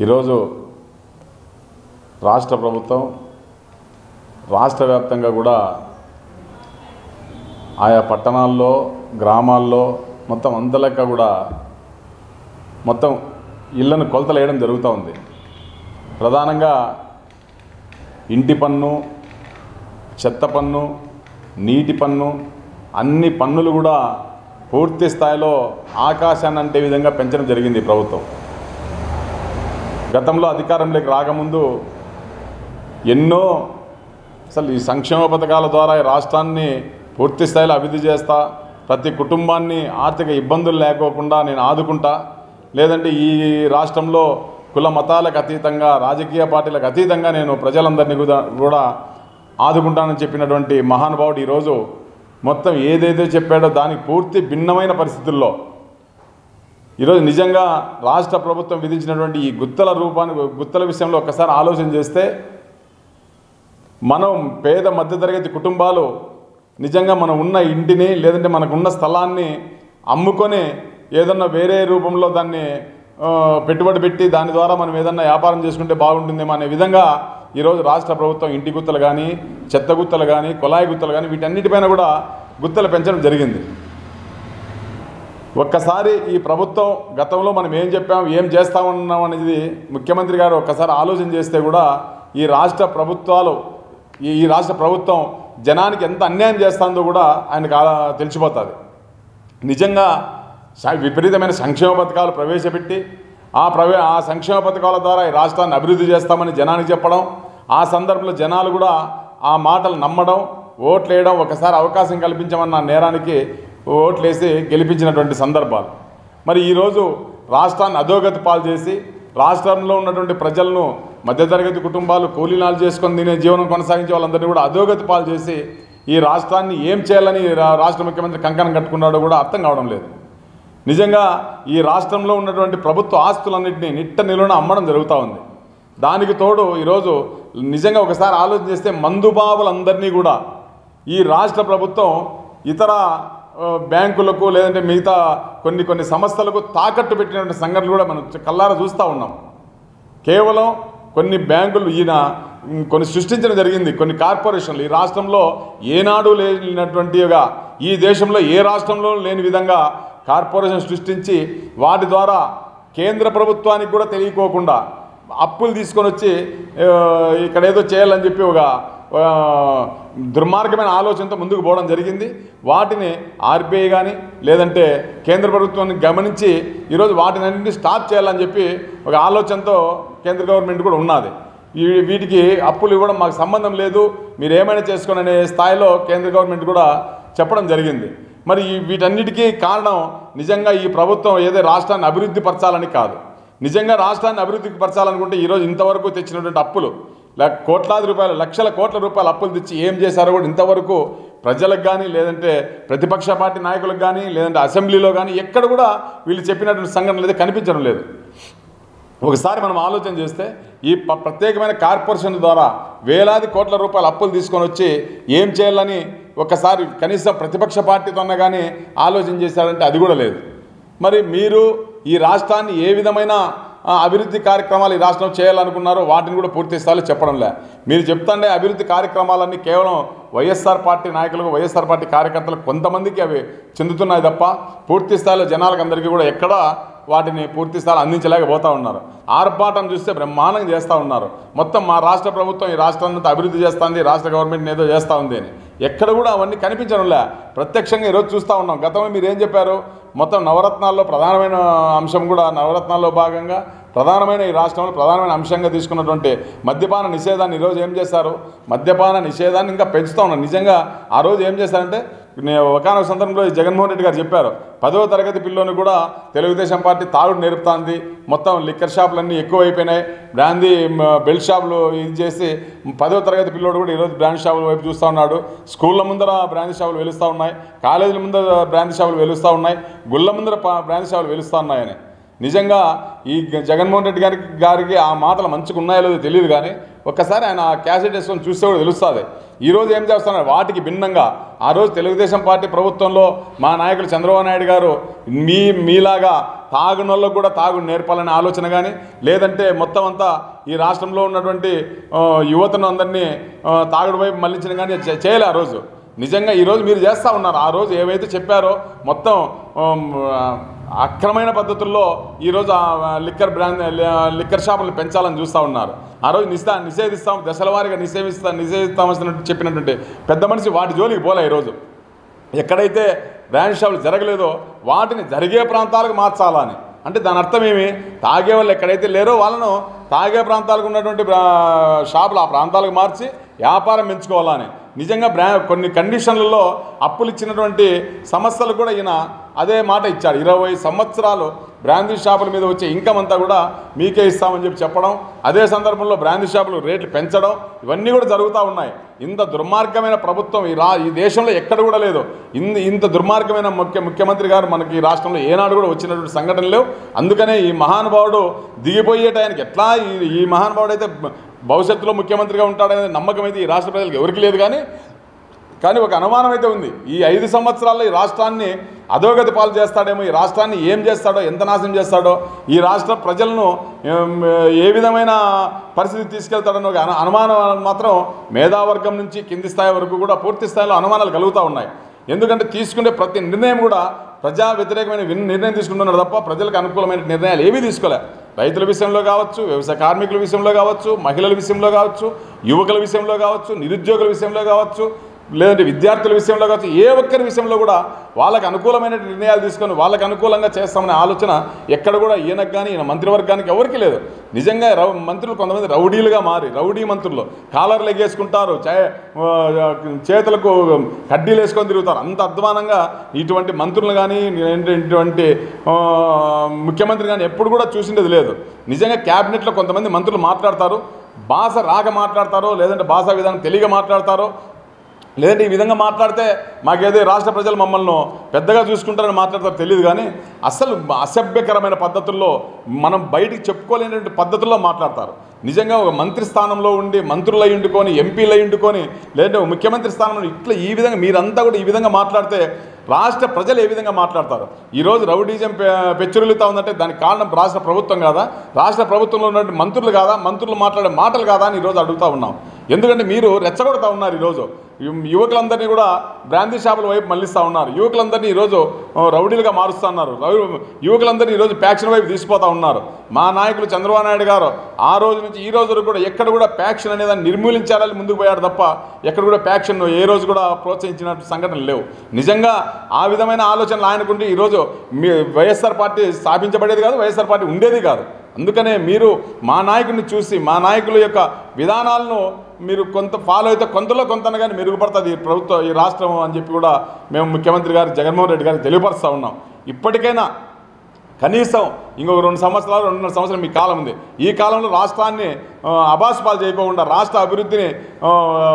ఈరోజు రాష్ట్ర ప్రభుత్వం రాష్ట్ర వ్యాప్తంగా కూడా ఆయా పట్టణాల్లో గ్రామాల్లో మొత్తం అంత లెక్క కూడా మొత్తం ఇళ్లను కొలతలు వేయడం జరుగుతూ ఉంది ప్రధానంగా ఇంటి పన్ను చెత్త పన్ను నీటి పన్ను అన్ని పన్నులు కూడా పూర్తి స్థాయిలో ఆకాశాన్ని అంటే విధంగా పెంచడం జరిగింది ఈ ప్రభుత్వం గతంలో అధికారంలోకి రాకముందు ఎన్నో అసలు ఈ సంక్షేమ పథకాల ద్వారా ఈ రాష్ట్రాన్ని పూర్తి స్థాయిలో అభివృద్ధి చేస్తా ప్రతి కుటుంబాన్ని ఆర్థిక ఇబ్బందులు లేకోకుండా నేను ఆదుకుంటా లేదంటే ఈ రాష్ట్రంలో కుల మతాలకు అతీతంగా రాజకీయ పార్టీలకు అతీతంగా నేను ప్రజలందరినీ కూడా కూడా ఆదుకుంటానని చెప్పినటువంటి మహానుభావుడు ఈరోజు మొత్తం ఏదైతే చెప్పాడో దానికి పూర్తి భిన్నమైన పరిస్థితుల్లో ఈరోజు నిజంగా రాష్ట్ర ప్రభుత్వం విధించినటువంటి ఈ గుత్తల రూపాన్ని గుత్తల విషయంలో ఒక్కసారి ఆలోచన చేస్తే మనం పేద మధ్యతరగతి కుటుంబాలు నిజంగా మనం ఉన్న ఇంటిని లేదంటే మనకున్న స్థలాన్ని అమ్ముకొని ఏదన్నా వేరే రూపంలో దాన్ని ఆ, పెట్టుబడి పెట్టి దాని ద్వారా మనం ఏదన్నా వ్యాపారం చేసుకుంటే బాగుంటుందేమో అనే విధంగా ఈరోజు రాష్ట్ర ప్రభుత్వం ఇంటి గుత్తలు కానీ చెత్త గుత్తలు కానీ కుళాయి గుత్తలు కానీ వీటన్నిటిపైన కూడా గుత్తలు పెంచడం జరిగింది ఒక్కసారి ఈ ప్రభుత్వం గతంలో మనం ఏం చెప్పాం ఏం చేస్తా ఉన్నాం అనేది ముఖ్యమంత్రి గారు ఒక్కసారి ఆలోచన చేస్తే కూడా ఈ రాష్ట్ర ప్రభుత్వాలు ఈ ఈ రాష్ట్ర ప్రభుత్వం జనానికి ఎంత అన్యాయం చేస్తుందో కూడా ఆయనకు ఆ- తెలిసిపోతుంది నిజంగా స- విపరీతమైన సంక్షేమ పథకాలు ప్రవేశపెట్టి ఆ ప్రవే ఆ సంక్షేమ పథకాల ద్వారా ఈ రాష్ట్రాన్ని అభివృద్ధి చేస్తామని జనానికి చెప్పడం ఆ సందర్భంలో జనాలు కూడా ఆ మాటలు నమ్మడం ఓట్లు వేయడం ఒకసారి అవకాశం కల్పించమన్న నేరానికి ఓట్లేసి గెలిపించినటువంటి సందర్భాలు మరి ఈరోజు రాష్ట్రాన్ని అధోగతి పాలు చేసి రాష్ట్రంలో ఉన్నటువంటి ప్రజలను మధ్యతరగతి కుటుంబాలు కూలీనాలు చేసుకొని తినే జీవనం కొనసాగించే వాళ్ళందరినీ కూడా అధోగతి పాలు చేసి ఈ రాష్ట్రాన్ని ఏం చేయాలని రా- రాష్ట్ర ముఖ్యమంత్రి కంకణం కట్టుకున్నాడో కూడా అర్థం కావడం లేదు నిజంగా ఈ రాష్ట్రంలో ఉన్నటువంటి ప్రభుత్వ ఆస్తులన్నింటినీ నిట్ట నిలువన అమ్మడం జరుగుతూ ఉంది దానికి తోడు ఈరోజు నిజంగా ఒకసారి ఆలోచన చేస్తే మందుబాబులందరినీ కూడా ఈ రాష్ట్ర ప్రభుత్వం ఇతర ఆ, బ్యాంకులకు లేదంటే మిగతా కొన్ని కొన్ని సంస్థలకు తాకట్టు పెట్టినటువంటి సంఘటనలు కూడా మనం కల్లారా చూస్తూ ఉన్నాం కేవలం కొన్ని బ్యాంకులు ఈయన ఉమ్, కొన్ని సృష్టించడం జరిగింది కొన్ని కార్పొరేషన్లు ఈ రాష్ట్రంలో ఏనాడు లేనటువంటిగా ఈ దేశంలో ఏ రాష్ట్రంలో లేని విధంగా కార్పొరేషన్ సృష్టించి వాటి ద్వారా కేంద్ర ప్రభుత్వానికి కూడా తెలియకోకుండా అప్పులు తీసుకొని వచ్చి ఆ, ఇక్కడ ఏదో చేయాలని చెప్పి ఒక ఆ, దుర్మార్గమైన ఆలోచనతో ముందుకు పోవడం జరిగింది వాటిని ఆర్బీఐ కానీ లేదంటే కేంద్ర ప్రభుత్వాన్ని గమనించి ఈరోజు వాటిని అన్నింటినీ స్టాప్ చేయాలని చెప్పి ఒక ఆలోచనతో కేంద్ర గవర్నమెంట్ కూడా ఉన్నది ఈ వీటికి అప్పులు ఇవ్వడం మాకు సంబంధం లేదు మీరు ఏమైనా చేసుకోండి అనే స్థాయిలో కేంద్ర గవర్నమెంట్ కూడా చెప్పడం జరిగింది మరి ఈ వీటన్నిటికీ కారణం నిజంగా ఈ ప్రభుత్వం ఏదో రాష్ట్రాన్ని అభివృద్ధి పరచాలని కాదు నిజంగా రాష్ట్రాన్ని అభివృద్ధికి పరచాలనుకుంటే ఈరోజు ఇంతవరకు తెచ్చినటువంటి అప్పులు లేక కోట్లాది రూపాయలు లక్షల కోట్ల రూపాయల అప్పులు తెచ్చి ఏం చేశారో కూడా ఇంతవరకు ప్రజలకు కానీ లేదంటే ప్రతిపక్ష పార్టీ నాయకులకు కానీ లేదంటే అసెంబ్లీలో కానీ ఎక్కడ కూడా వీళ్ళు చెప్పినటువంటి సంఘటనలు అయితే కనిపించడం లేదు ఒకసారి మనం ఆలోచన చేస్తే ఈ ప- ప్రత్యేకమైన కార్పొరేషన్ ద్వారా వేలాది కోట్ల రూపాయల అప్పులు తీసుకొని వచ్చి ఏం చేయాలని ఒకసారి కనీసం ప్రతిపక్ష పార్టీతో అన్నా కానీ ఆలోచన చేశారంటే అది కూడా లేదు మరి మీరు ఈ రాష్ట్రాన్ని ఏ విధమైన ఆ, అభివృద్ధి కార్యక్రమాలు ఈ రాష్ట్రం చేయాలనుకున్నారో వాటిని కూడా పూర్తి స్థాయిలో చెప్పడం లే మీరు చెప్తాండే అభివృద్ధి కార్యక్రమాలన్నీ కేవలం వైఎస్ఆర్ పార్టీ నాయకులకు వైఎస్ఆర్ పార్టీ కార్యకర్తలకు కొంతమందికి అవి చెందుతున్నాయి తప్ప పూర్తి స్థాయిలో జనాలకు అందరికీ కూడా ఎక్కడా వాటిని పూర్తి స్థాయిలో అందించలేకపోతూ ఉన్నారు ఆర్భాటం చూస్తే బ్రహ్మాండంగా చేస్తూ ఉన్నారు మొత్తం మా రాష్ట్ర ప్రభుత్వం ఈ రాష్ట్రాన్ని అంతా అభివృద్ధి చేస్తుంది రాష్ట్ర గవర్నమెంట్ ఏదో చేస్తూ ఉంది అని ఎక్కడ కూడా అవన్నీ కనిపించడంలే ప్రత్యక్షంగా ఈరోజు చూస్తూ ఉన్నాం గతంలో మీరు ఏం చెప్పారు మొత్తం నవరత్నాల్లో ప్రధానమైన అంశం కూడా నవరత్నాల్లో భాగంగా ప్రధానమైన ఈ రాష్ట్రంలో ప్రధానమైన అంశంగా తీసుకున్నటువంటి మద్యపాన నిషేధాన్ని ఈరోజు ఏం చేశారు మద్యపాన నిషేధాన్ని ఇంకా పెంచుతూ ఉన్నారు నిజంగా ఆ రోజు ఏం చేశారంటే నే- ఒకనొక సందర్భంలో ఈ జగన్మోహన్ రెడ్డి గారు చెప్పారు పదవ తరగతి పిల్లోని కూడా తెలుగుదేశం పార్టీ తాగుడు నేర్పుతాంది మొత్తం లిక్కర్ షాపులన్నీ ఎక్కువైపోయినాయి బ్రాందీ మ, బెల్ట్ షాపులు ఇది చేసి పదవ తరగతి పిల్లోడు కూడా ఈరోజు బ్రాండ్ షాపుల వైపు చూస్తూ ఉన్నాడు స్కూళ్ళ ముందర బ్రాందీ షాపులు వెలుస్తూ ఉన్నాయి కాలేజీల ముందర బ్రాందీ షాపులు వెలుస్తూ ఉన్నాయి గుళ్ళ ముందర ప- బ్రాందీ షాపులు వెలుస్తూ ఉన్నాయని నిజంగా ఈ గ- జగన్మోహన్ రెడ్డి గారికి గారికి ఆ మాటలు మంచిగా ఉన్నాయో లేదో తెలియదు కానీ ఒక్కసారి ఆయన ఆ క్యాసెట్ వేసుకొని చూస్తే కూడా తెలుస్తుంది ఈరోజు ఏం చేస్తున్నారు వాటికి భిన్నంగా ఆ రోజు తెలుగుదేశం పార్టీ ప్రభుత్వంలో మా నాయకులు చంద్రబాబు నాయుడు గారు మీ మీలాగా తాగునోళ్ళకు కూడా తాగు నేర్పాలనే ఆలోచన కానీ లేదంటే మొత్తం అంతా ఈ రాష్ట్రంలో ఉన్నటువంటి ఆ, యువతను అందరినీ ఆ, తాగుడు వైపు మళ్లించిన కానీ చే- చేయలే ఆ రోజు నిజంగా ఈరోజు మీరు చేస్తూ ఉన్నారు ఆ రోజు ఏవైతే చెప్పారో మొత్తం ఆమ్, ఆ, అక్రమైన పద్ధతుల్లో ఈరోజు ఆ లిక్కర్ బ్రాండ్ లిక్కర్ షాపులు పెంచాలని చూస్తూ ఉన్నారు ఆ రోజు నిస్తా నిషేధిస్తాం దశల వారీగా నిషేధిస్తా నిషేధిస్తామని చెప్పినటువంటి పెద్ద మనిషి వాటి జోలికి పోలే ఈరోజు ఎక్కడైతే బ్రాండ్ షాపులు జరగలేదో వాటిని జరిగే ప్రాంతాలకు మార్చాలని అంటే దాని అర్థం ఏమి తాగే వాళ్ళు ఎక్కడైతే లేరో వాళ్ళను తాగే ప్రాంతాలకు ఉన్నటువంటి బ్రా- షాపులు ఆ ప్రాంతాలకు మార్చి వ్యాపారం పెంచుకోవాలని నిజంగా బ్రా కొన్ని కండిషన్లలో అప్పులు ఇచ్చినటువంటి సమస్యలు కూడా ఈయన అదే మాట ఇచ్చాడు ఇరవై సంవత్సరాలు బ్రాందీ షాపుల మీద వచ్చే ఇన్కమ్ అంతా కూడా మీకే ఇస్తామని చెప్పి చెప్పడం అదే సందర్భంలో బ్రాందీ షాపులు రేట్లు పెంచడం ఇవన్నీ కూడా జరుగుతూ ఉన్నాయి ఇంత దుర్మార్గమైన ప్రభుత్వం ఈ రా ఈ దేశంలో ఎక్కడ కూడా లేదు ఇంత ఇంత దుర్మార్గమైన ముఖ్య ముఖ్యమంత్రి గారు మనకి ఈ రాష్ట్రంలో ఏనాడు కూడా వచ్చినటువంటి సంఘటనలు లేవు అందుకనే ఈ మహానుభావుడు దిగిపోయే టయానికి ఎట్లా ఈ ఈ మహానుభావుడు అయితే భవిష్యత్తులో ముఖ్యమంత్రిగా ఉంటాడనే నమ్మకం అయితే ఈ రాష్ట్ర ప్రజలకు ఎవరికి లేదు కానీ కానీ ఒక అనుమానం అయితే ఉంది ఈ ఐదు సంవత్సరాల్లో ఈ రాష్ట్రాన్ని అధోగతి పాలు చేస్తాడేమో ఈ రాష్ట్రాన్ని ఏం చేస్తాడో ఎంత నాశనం చేస్తాడో ఈ రాష్ట్ర ప్రజలను ఏం, ఏ విధమైన పరిస్థితి తీసుకెళ్తాడని ఒక అను- అనుమానం మాత్రం మేధావర్గం నుంచి కింది స్థాయి వరకు కూడా పూర్తి స్థాయిలో అనుమానాలు కలుగుతూ ఉన్నాయి ఎందుకంటే తీసుకునే ప్రతి నిర్ణయం కూడా ప్రజా వ్యతిరేకమైన విన్- నిర్ణయం తీసుకుంటున్నారు తప్ప ప్రజలకు అనుకూలమైన నిర్ణయాలు ఏవీ తీసుకోలే రైతుల విషయంలో కావచ్చు వ్యవసాయ కార్మికుల విషయంలో కావచ్చు మహిళల విషయంలో కావచ్చు యువకుల విషయంలో కావచ్చు నిరుద్యోగుల విషయంలో కావచ్చు లేదంటే విద్యార్థుల విషయంలో కావచ్చు ఏ ఒక్కరి విషయంలో కూడా వాళ్ళకి అనుకూలమైన నిర్ణయాలు తీసుకొని వాళ్ళకి అనుకూలంగా చేస్తామనే ఆలోచన ఎక్కడ కూడా ఈయనకు కానీ ఈయన మంత్రివర్గానికి ఎవరికి లేదు నిజంగా రౌ మంత్రులు కొంతమంది రౌడీలుగా మారి రౌడీ మంత్రులు కాలర్లు ఎగేసుకుంటారు చే ఆ, చేతులకు కడ్డీలు వేసుకొని తిరుగుతారు అంత అధ్వానంగా ఇటువంటి మంత్రులు కానీ ఇటువంటి ఆ, ముఖ్యమంత్రి కానీ ఎప్పుడు కూడా చూసిండేది లేదు నిజంగా క్యాబినెట్లో కొంతమంది మంత్రులు మాట్లాడతారు భాష రాక మాట్లాడతారో లేదంటే భాషా విధానం తెలియక మాట్లాడతారో లేదంటే ఈ విధంగా మాట్లాడితే మాకేదో ఈ రాష్ట్ర ప్రజలు మమ్మల్ని పెద్దగా చూసుకుంటారని మాట్లాడతారో తెలియదు కానీ అసలు అసభ్యకరమైన పద్ధతుల్లో మనం బయటికి చెప్పుకోలేనటువంటి పద్ధతుల్లో మాట్లాడతారు నిజంగా ఒక మంత్రి స్థానంలో ఉండి మంత్రులు అయి ఉండుకొని ఎంపీలు అయి ఉండుకొని లేదంటే ఒక ముఖ్యమంత్రి స్థానంలో ఇట్లా ఈ విధంగా మీరంతా కూడా ఈ విధంగా మాట్లాడితే రాష్ట్ర ప్రజలు ఏ విధంగా మాట్లాడతారు ఈరోజు రౌడీజం పె- పెచ్చురులుతా ఉందంటే దానికి కారణం రాష్ట్ర ప్రభుత్వం కాదా రాష్ట్ర ప్రభుత్వంలో ఉన్నటువంటి మంత్రులు కాదా మంత్రులు మాట్లాడే మాటలు కాదా అని ఈరోజు అడుగుతా ఉన్నాం ఎందుకంటే మీరు రెచ్చగొడతా ఉన్నారు ఈరోజు యు- యువకులందరినీ కూడా బ్రాందీ షాపుల వైపు మళ్ళిస్తూ ఉన్నారు యువకులందరినీ ఈరోజు ఆ, రౌడీలుగా మారుస్తూ ఉన్నారు రౌ- యువకులందరినీ ఈరోజు ప్యాక్షన్ వైపు తీసుకుపోతా ఉన్నారు మా నాయకులు చంద్రబాబు నాయుడు గారు ఆ రోజు నుంచి ఈ రోజు వరకు కూడా ఎక్కడ కూడా ప్యాక్షన్ అనేదాన్ని నిర్మూలించాలని ముందుకు పోయాడు తప్ప ఎక్కడ కూడా ప్యాక్షన్ ఏ రోజు కూడా ప్రోత్సహించిన సంఘటనలు లేవు నిజంగా ఆ విధమైన ఆలోచనలు ఆయనకుంటే ఈరోజు మీ వైఎస్ఆర్ పార్టీ స్థాపించబడేది కాదు వైఎస్ఆర్ పార్టీ ఉండేది కాదు అందుకనే మీరు మా నాయకుడిని చూసి మా నాయకుల యొక్క విధానాలను మీరు కొంత ఫాలో అయితే కొంతలో కొంతన కానీ మెరుగుపడుతుంది ఈ ప్రభుత్వం ఈ రాష్ట్రం అని చెప్పి కూడా మేము ముఖ్యమంత్రి గారు జగన్మోహన్ రెడ్డి గారికి తెలియపరుస్తూ ఉన్నాం ఇప్పటికైనా కనీసం ఇంకొక రెండు సంవత్సరాలు రెండున్నర సంవత్సరం మీ కాలం ఉంది ఈ కాలంలో రాష్ట్రాన్ని ఆ, అబాస్పాలు చేయకోకుండా రాష్ట్ర అభివృద్ధిని ఆ,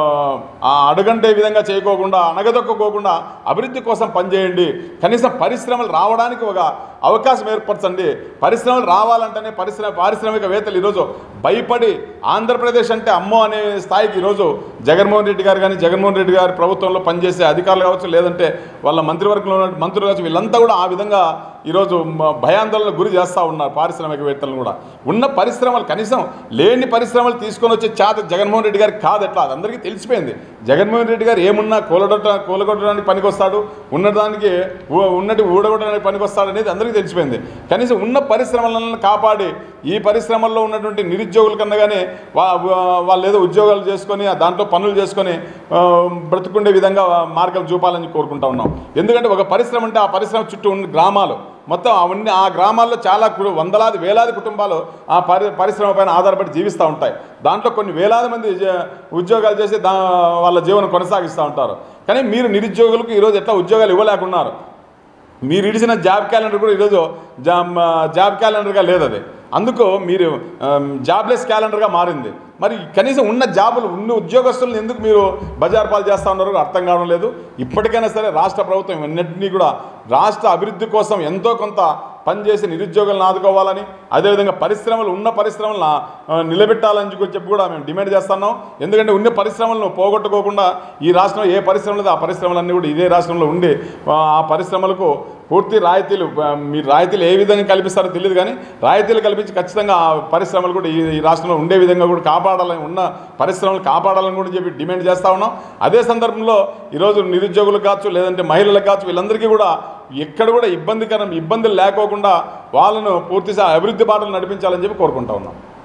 ఆ, అడుగంటే విధంగా చేయకోకుండా అణగదొక్కకోకుండా అభివృద్ధి కోసం పనిచేయండి కనీసం పరిశ్రమలు రావడానికి ఒక అవకాశం ఏర్పరచండి పరిశ్రమలు రావాలంటేనే పరిశ్రమ పారిశ్రామికవేత్తలు ఈరోజు భయపడి ఆంధ్రప్రదేశ్ అంటే అమ్మో అనే స్థాయికి ఈరోజు జగన్మోహన్ రెడ్డి గారు కానీ జగన్మోహన్ రెడ్డి గారి ప్రభుత్వంలో పనిచేసే అధికారులు కావచ్చు లేదంటే వాళ్ళ మంత్రివర్గంలో ఉన్న మంత్రులు కావచ్చు వీళ్ళంతా కూడా ఆ విధంగా ఈరోజు మ- భయాందోళనకు గురి చేస్తూ ఉన్నారు పారిశ్రామికవేత్తలను కూడా ఉన్న పరిశ్రమలు కనీసం లేని పరిశ్రమలు తీసుకొని వచ్చే చేత జగన్మోహన్ రెడ్డి గారికి కాదు ఎట్లా అది అందరికీ తెలిసిపోయింది జగన్మోహన్ రెడ్డి గారు ఏమున్నా కూలగొట్ట కూలగొట్టడానికి పనికొస్తాడు ఉన్నదానికి ఊ- ఉన్నటి ఊడగొట్టడానికి పనికొస్తాడు అనేది అందరికీ తెలిసిపోయింది కనీసం ఉన్న పరిశ్రమలను కాపాడి ఈ పరిశ్రమల్లో ఉన్నటువంటి నిరుద్యోగుల కన్నా కానీ వా వా- వాళ్ళు ఏదో ఉద్యోగాలు చేసుకొని ఆ దాంట్లో పనులు చేసుకొని ఆ, బ్రతుకుండే విధంగా మార్గం చూపాలని కోరుకుంటా ఉన్నాం ఎందుకంటే ఒక పరిశ్రమ అంటే ఆ పరిశ్రమ చుట్టూ ఉన్న గ్రామాలు మొత్తం అవన్నీ ఆ గ్రామాల్లో చాలా కు- వందలాది వేలాది కుటుంబాలు ఆ పరి పరిశ్రమ పైన ఆధారపడి జీవిస్తూ ఉంటాయి దాంట్లో కొన్ని వేలాది మంది జ- ఉద్యోగాలు చేసి దా వాళ్ళ జీవనం కొనసాగిస్తూ ఉంటారు కానీ మీరు నిరుద్యోగులకు ఈరోజు ఎట్లా ఉద్యోగాలు ఇవ్వలేకున్నారు మీరు ఇడిచిన జాబ్ క్యాలెండర్ కూడా ఈరోజు జాబ్ జాబ్ క్యాలెండర్గా లేదు అది అందుకు మీరు ఆమ్, జాబ్లెస్ క్యాలెండర్గా మారింది మరి కనీసం ఉన్న జాబులు ఉన్న ఉద్యోగస్తులను ఎందుకు మీరు బజార్ పాలు చేస్తూ ఉన్నారో అర్థం కావడం లేదు ఇప్పటికైనా సరే రాష్ట్ర ప్రభుత్వం ఇవన్నింటినీ కూడా రాష్ట్ర అభివృద్ధి కోసం ఎంతో కొంత పనిచేసి నిరుద్యోగులను ఆదుకోవాలని అదేవిధంగా పరిశ్రమలు ఉన్న పరిశ్రమలను ఆ, నిలబెట్టాలని చెప్పి చెప్పి కూడా మేము డిమాండ్ చేస్తున్నాం ఎందుకంటే ఉన్న పరిశ్రమలను పోగొట్టుకోకుండా ఈ రాష్ట్రంలో ఏ పరిశ్రమ లేదు ఆ పరిశ్రమలన్నీ కూడా ఇదే రాష్ట్రంలో ఉండి ఆ, ఆ పరిశ్రమలకు పూర్తి రాయితీలు ఆ, మీరు రాయితీలు ఏ విధంగా కల్పిస్తారో తెలియదు కానీ రాయితీలు కల్పించి ఖచ్చితంగా ఆ పరిశ్రమలు కూడా ఈ ఈ రాష్ట్రంలో ఉండే విధంగా కూడా కాపాడాలని ఉన్న పరిశ్రమలు కాపాడాలని కూడా చెప్పి డిమాండ్ చేస్తూ ఉన్నాం అదే సందర్భంలో ఈరోజు నిరుద్యోగులకు కావచ్చు లేదంటే మహిళలకు కావచ్చు వీళ్ళందరికీ కూడా ఎక్కడ కూడా ఇబ్బందికరం ఇబ్బందులు లేకోకుండా వాళ్ళను పూర్తి స్థాయి అభివృద్ధి బాటలు నడిపించాలని చెప్పి కోరుకుంటా ఉన్నాం